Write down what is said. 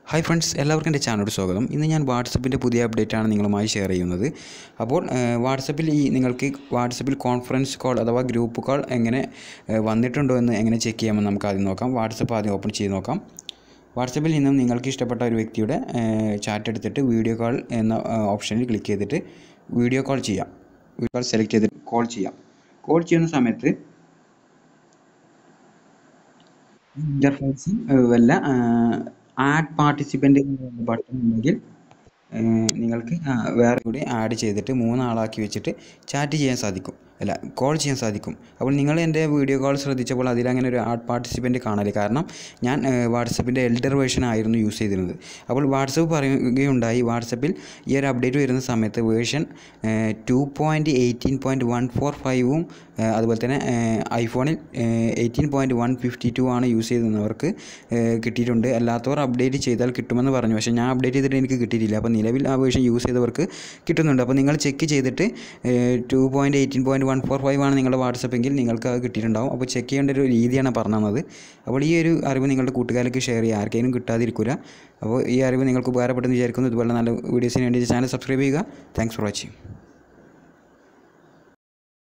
hi friends എല്ലാവർക്കും എൻ്റെ ചാനലോട് സ്വാഗതം ഇന്ന് ഞാൻ വാട്സപ്പിൻ്റെ പുതിയ അപ്ഡേറ്റ് ആണ് നിങ്ങളുമായി ഷെയർ ചെയ്യുന്നത് അപ്പോൾ ഏഹ്, വാട്സപ്പിൽ ഈ നിങ്ങൾക്ക് വാട്സപ്പിൽ കോൺഫറൻസ് കോൾ അഥവാ ഗ്രൂപ്പ് കോൾ എങ്ങനെ ഏഹ്, വന്നിട്ടുണ്ടോ എന്ന് എങ്ങനെ ചെക്ക് ചെയ്യാമെന്ന് നമുക്ക് ആദ്യം നോക്കാം വാട്സപ്പ് ആദ്യം ഓപ്പൺ ചെയ്ത് നോക്കാം വാട്സപ്പിൽ നിന്നും നിങ്ങൾക്ക് ഇഷ്ടപ്പെട്ട ഒരു വ്യക്തിയുടെ ചാറ്റ് എടുത്തിട്ട് വീഡിയോ കോൾ എന്ന ഓപ്ഷനിൽ ക്ലിക്ക് ചെയ്തിട്ട് വീഡിയോ കോൾ ചെയ്യാം വീഡിയോ കോൾ സെലക്ട് ചെയ്തിട്ട് കോൾ ചെയ്യാം കോൾ ചെയ്യുന്ന സമയത്ത് ഇൻ്റർഫേസിൽ വല്ല ആഡ് പാർട്ടിസിപ്പൻ്റ് ബട്ടൺ ഉണ്ടെങ്കിൽ ഏഹ് നിങ്ങൾക്ക് ആ, വേറെ കൂടി ആഡ് ചെയ്തിട്ട് മൂന്നാളാക്കി വെച്ചിട്ട് ചാറ്റ് ചെയ്യാൻ സാധിക്കും അല്ല കോൾ ചെയ്യാൻ സാധിക്കും അപ്പോൾ നിങ്ങൾ എൻ്റെ വീഡിയോ കോൾ ശ്രദ്ധിച്ചപ്പോൾ അതിലങ്ങനെ ഒരു ആഡ് പാർട്ടിസിപ്പൻ്റ് കാണില്ല കാരണം ഞാൻ വാട്സപ്പിൻ്റെ എൽഡർ വേർഷൻ ആയിരുന്നു യൂസ് ചെയ്തിരുന്നത് അപ്പോൾ വാട്സപ്പ് പറയുകയുണ്ടായി വാട്സപ്പിൽ ഈ ഒരു അപ്ഡേറ്റ് വരുന്ന സമയത്ത് version two point eighteen point one four ഫൈവും അതുപോലെ തന്നെ ഐഫോണിൽ eighteen point one fifty two ആണ് യൂസ് ചെയ്യുന്നവർക്ക് ഏഹ്, കിട്ടിയിട്ടുണ്ട് അല്ലാത്തവർ അപ്ഡേറ്റ് ചെയ്താൽ കിട്ടുമെന്ന് പറഞ്ഞു പക്ഷേ ഞാൻ അപ്ഡേറ്റ് ചെയ്തിട്ട് എനിക്ക് കിട്ടിയിട്ടില്ല അപ്പോൾ നിലവിൽ ആ വേർഷൻ യൂസ് ചെയ്തവർക്ക് കിട്ടുന്നുണ്ട് അപ്പോൾ നിങ്ങൾ ചെക്ക് ചെയ്തിട്ട് two point eighteen point one four five ആണ് നിങ്ങളുടെ വാട്സപ്പെങ്കിൽ നിങ്ങൾക്ക് അത് കിട്ടിയിട്ടുണ്ടാവും അപ്പോൾ ചെക്ക് ചെയ്യേണ്ട ഒരു രീതിയാണ് പറഞ്ഞു തന്നത് അപ്പോൾ ഈ ഒരു അറിവ് നിങ്ങളുടെ കൂട്ടുകാർക്ക് ഷെയർ ചെയ്യുക ആർക്കെങ്കിലും കിട്ടാതിരിക്കില്ല അപ്പോൾ ഈ അറിവ് നിങ്ങൾക്ക് ഉപകാരപ്പെട്ടെന്ന് വിചാരിക്കുന്നു ഇതുപോലെ നല്ല വീഡിയോസിന് വേണ്ടി ചാനൽ സബ്സ്ക്രൈബ് ചെയ്യുക താങ്ക്സ് ഫോർ വാച്ചിങ്